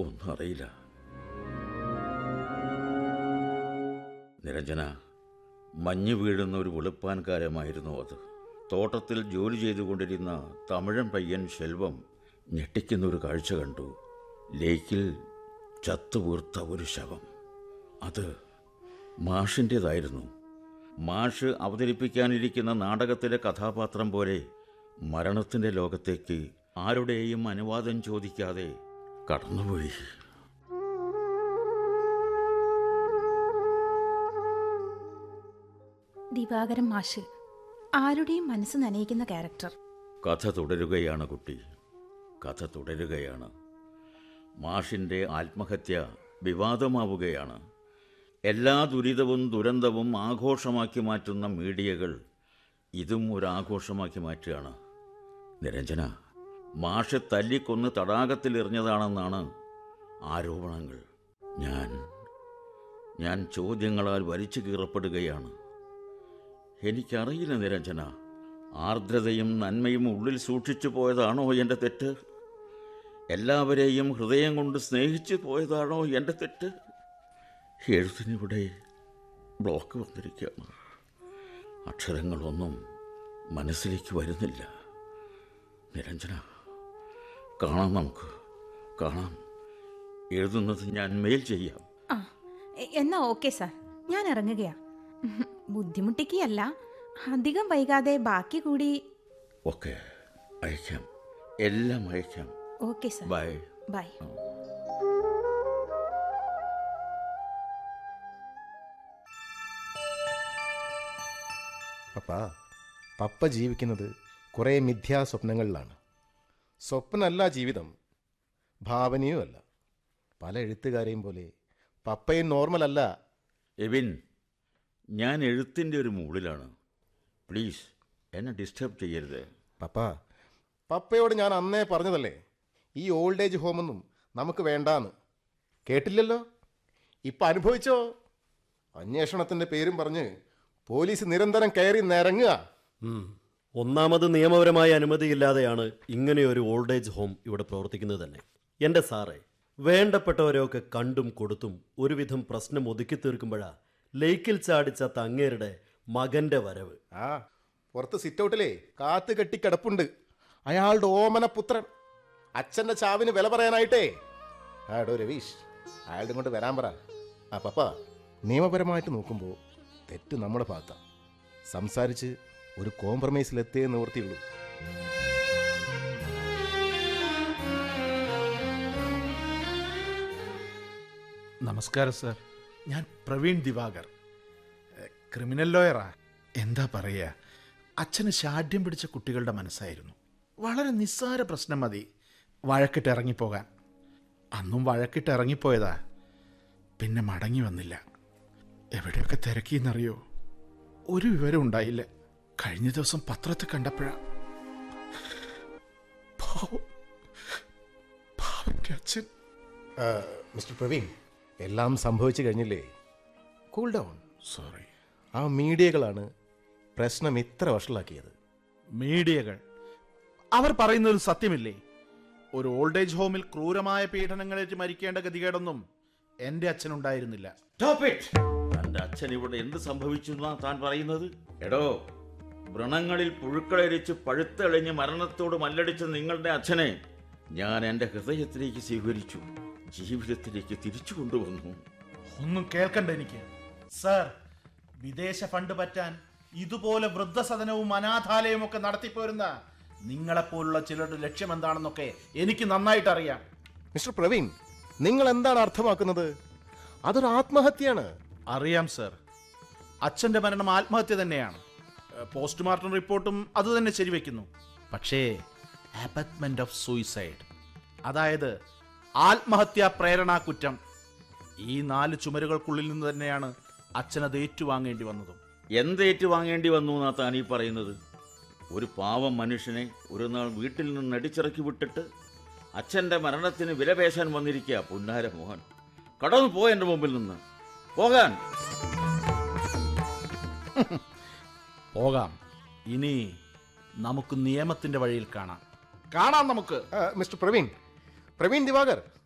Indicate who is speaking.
Speaker 1: ഒന്നും അറിയില്ല നിരഞ്ജന മഞ്ഞ് വീഴുന്ന ഒരു വെളുപ്പാൻകാരമായിരുന്നു അത് തോട്ടത്തിൽ ജോലി ചെയ്തുകൊണ്ടിരുന്ന തമിഴൻ പയ്യൻ ശെൽവം ഞെട്ടിക്കുന്ന ഒരു കാഴ്ച കണ്ടു ലേക്കിൽ ചത്തുവീർത്ത ഒരു ശവം അത് മാഷിൻ്റേതായിരുന്നു മാഷ് അവതരിപ്പിക്കാനിരിക്കുന്ന നാടകത്തിലെ കഥാപാത്രം പോലെ മരണത്തിൻ്റെ ലോകത്തേക്ക് ആരുടെയും അനുവാദം ചോദിക്കാതെ കടന്നുപോയി
Speaker 2: ദിവാകരൻ മാഷ് ആരുടെയും മനസ്സ് നനയിക്കുന്ന ക്യാരക്ടർ
Speaker 1: കഥ തുടരുകയാണ് കുട്ടി കഥ തുടരുകയാണ് മാഷിൻ്റെ ആത്മഹത്യ വിവാദമാവുകയാണ് എല്ലാ ദുരിതവും ദുരന്തവും ആഘോഷമാക്കി മാറ്റുന്ന മീഡിയകൾ ഇതും ഒരു ആഘോഷമാക്കി മാറ്റുകയാണ് നിരഞ്ജന മാഷെ തല്ലിക്കൊന്ന് തടാകത്തിൽ എറിഞ്ഞതാണെന്നാണ് ആരോപണങ്ങൾ ഞാൻ ഞാൻ ചോദ്യങ്ങളാൽ വലിച്ചു കീറപ്പെടുകയാണ് എനിക്കറിയില്ല നിരഞ്ജന ആർദ്രതയും നന്മയും ഉള്ളിൽ സൂക്ഷിച്ചു പോയതാണോ എൻ്റെ തെറ്റ് എല്ലാവരെയും ഹൃദയം കൊണ്ട് സ്നേഹിച്ചു പോയതാണോ എൻ്റെ തെറ്റ് എഴുത്തിനിവിടെ ബ്ലോക്ക് വന്നിരിക്കുകയാണ് അക്ഷരങ്ങളൊന്നും മനസ്സിലേക്ക് വരുന്നില്ല നിരഞ്ജന കാണാം നമുക്ക് കാണാം എഴുതുന്നത് ഞാൻ മെയിൽ ചെയ്യാം
Speaker 2: ആ എ- എന്നാ ഓക്കെ സാർ ഞാൻ ഇറങ്ങുകയാ ഉം, ബുദ്ധിമുട്ടിക്കുകയല്ല അധികം വൈകാതെ ബാക്കി കൂടി
Speaker 1: ഓക്കെ അയക്കാം എല്ലാം അയക്കാം
Speaker 2: ഓക്കെ സാർ
Speaker 1: ബൈ
Speaker 2: ബൈ
Speaker 3: പപ്പ പപ്പ ജീവിക്കുന്നത് കുറേ മിഥ്യാ സ്വപ്നങ്ങളിലാണ് സ്വപ്നമല്ല ജീവിതം ഭാവനയും അല്ല പല എഴുത്തുകാരെയും പോലെ പപ്പയും നോർമൽ അല്ല
Speaker 1: എവിൻ ഞാൻ എഴുത്തിൻ്റെ ഒരു മൂഡിലാണ് പ്ലീസ് എന്നെ ഡിസ്റ്റർബ് ചെയ്യരുത്
Speaker 3: പപ്പ പപ്പയോട് ഞാൻ അന്നേ പറഞ്ഞതല്ലേ ഈ ഓൾഡ് ഏജ് ഹോമൊന്നും നമുക്ക് വേണ്ടാന്ന് കേട്ടില്ലല്ലോ ഇപ്പം അനുഭവിച്ചോ അന്വേഷണത്തിൻ്റെ പേരും പറഞ്ഞ് പോലീസ് നിരന്തരം കയറി നിരങ്ങുക
Speaker 4: ഉം. ഒന്നാമത് നിയമപരമായ അനുമതിയില്ലാതെയാണ് ഇങ്ങനെയൊരു ഓൾഡ് ഏജ് ഹോം ഇവിടെ പ്രവർത്തിക്കുന്നത് തന്നെ എൻ്റെ സാറേ വേണ്ടപ്പെട്ടവരെയൊക്കെ കണ്ടും കൊടുത്തും ഒരുവിധം പ്രശ്നം ഒതുക്കി തീർക്കുമ്പോഴാ ലേക്കിൽ ചാടിച്ച തങ്ങേരുടെ മകന്റെ വരവ്
Speaker 3: ആ പുറത്ത് സിറ്റൗട്ടിലേ കാത്ത് കെട്ടി കിടപ്പുണ്ട് അയാളുടെ ഓമന പുത്രൻ അച്ഛൻ്റെ ചാവിന് വില പറയാനായിട്ടേ ആടോ രവീഷ് അയാളുടെ കൊണ്ട് വരാൻ പറ ആ പപ്പ നിയമപരമായിട്ട് നോക്കുമ്പോൾ തെറ്റ് നമ്മുടെ ഭാഗത്താണ് സംസാരിച്ച് ഒരു കോംപ്രമൈസിലെത്തേ നിവർത്തിയുള്ളൂ
Speaker 5: നമസ്കാരം സർ ഞാൻ പ്രവീൺ ദിവാകർ എ, ക്രിമിനൽ ലോയറാ എന്താ പറയുക അച്ഛന് ശാഠ്യം പിടിച്ച കുട്ടികളുടെ മനസ്സായിരുന്നു വളരെ നിസ്സാര പ്രശ്നം മതി വഴക്കിട്ട് ഇറങ്ങിപ്പോകാൻ അന്നും വഴക്കിട്ട് ഇറങ്ങിപ്പോയതാ പിന്നെ മടങ്ങി വന്നില്ല എവിടെയൊക്കെ തിരക്കിയെന്നറിയോ ഒരു വിവരം ഉണ്ടായില്ല കഴിഞ്ഞ ദിവസം പത്രത്തിൽ കണ്ടപ്പോഴാ പാവം പാവന്റെ അച്ഛൻ
Speaker 3: ആ, മിസ്റ്റർ പ്രവീൺ എല്ലാം സംഭവിച്ചു കഴിഞ്ഞില്ലേ കൂൾ ഡൗൺ
Speaker 5: സോറി
Speaker 3: ആ മീഡിയകളാണ് പ്രശ്നം ഇത്ര വഷളാക്കിയത്
Speaker 5: മീഡിയകൾ അവർ പറയുന്നത് സത്യമില്ലേ ഒരു ഓൾഡ് ഏജ് ഹോമിൽ ക്രൂരമായ പീഡനങ്ങളേറ്റ് മരിക്കേണ്ട ഗതികേടൊന്നും എന്റെ അച്ഛനുണ്ടായിരുന്നില്ല
Speaker 1: Stop it! തന്റെ അച്ഛൻ ഇവിടെ എന്ത് സംഭവിച്ചു എന്നാ താൻ പറയുന്നത് എടോ വ്രണങ്ങളിൽ പുഴുക്കളരിച്ച് പഴുത്തളിഞ്ഞ് മരണത്തോട് മല്ലടിച്ച നിങ്ങളുടെ അച്ഛനെ ഞാൻ എൻ്റെ ഹൃദയത്തിലേക്ക് സ്വീകരിച്ചു ജീവിതത്തിലേക്ക് തിരിച്ചു കൊണ്ടുവന്നു
Speaker 5: ഒന്നും കേൾക്കണ്ട എനിക്ക് സർ വിദേശ ഫണ്ട് പറ്റാൻ ഇതുപോലെ വൃദ്ധസദനവും അനാഥാലയവും ഒക്കെ നടത്തിപ്പോരുന്ന നിങ്ങളെപ്പോലുള്ള ചിലരുടെ ലക്ഷ്യം എന്താണെന്നൊക്കെ എനിക്ക് നന്നായിട്ട് അറിയാം
Speaker 3: മിസ്റ്റർ പ്രവീൺ നിങ്ങൾ എന്താണ് അർത്ഥമാക്കുന്നത് അതൊരു ആത്മഹത്യയാണ്
Speaker 5: അറിയാം സർ അച്ഛന്റെ മരണം ആത്മഹത്യ തന്നെയാണ് ഏഹ്, പോസ്റ്റ്മോർട്ടം റിപ്പോർട്ടും അത് തന്നെ ശരിവെക്കുന്നു പക്ഷേ അബറ്റ്മെന്റ് ഓഫ് സൂയിസൈഡ് അതായത് ആത്മഹത്യാ പ്രേരണാ കുറ്റം ഈ നാല് ചുമരുകൾക്കുള്ളിൽ നിന്ന് തന്നെയാണ് അച്ഛനത് ഏറ്റുവാങ്ങേണ്ടി വന്നതും
Speaker 1: എന്തേറ്റ് വാങ്ങേണ്ടി വന്നു എന്നാ താൻ ഈ പറയുന്നത് ഒരു പാവം മനുഷ്യനെ ഒരു നാൾ വീട്ടിൽ നിന്ന് അടിച്ചിറക്കി വിട്ടിട്ട് അച്ഛൻ്റെ മരണത്തിന് വിലപേശാൻ വന്നിരിക്കുക പുന്നാര മോഹൻ കടന്നു പോ എൻ്റെ മുമ്പിൽ നിന്ന് പോകാൻ
Speaker 5: പോകാം ഇനി നമുക്ക് നിയമത്തിന്റെ വഴിയിൽ കാണാം കാണാം നമുക്ക്
Speaker 3: ആ, മിസ്റ്റർ പ്രവീൺ പ്രവീൺ ദിവാകർ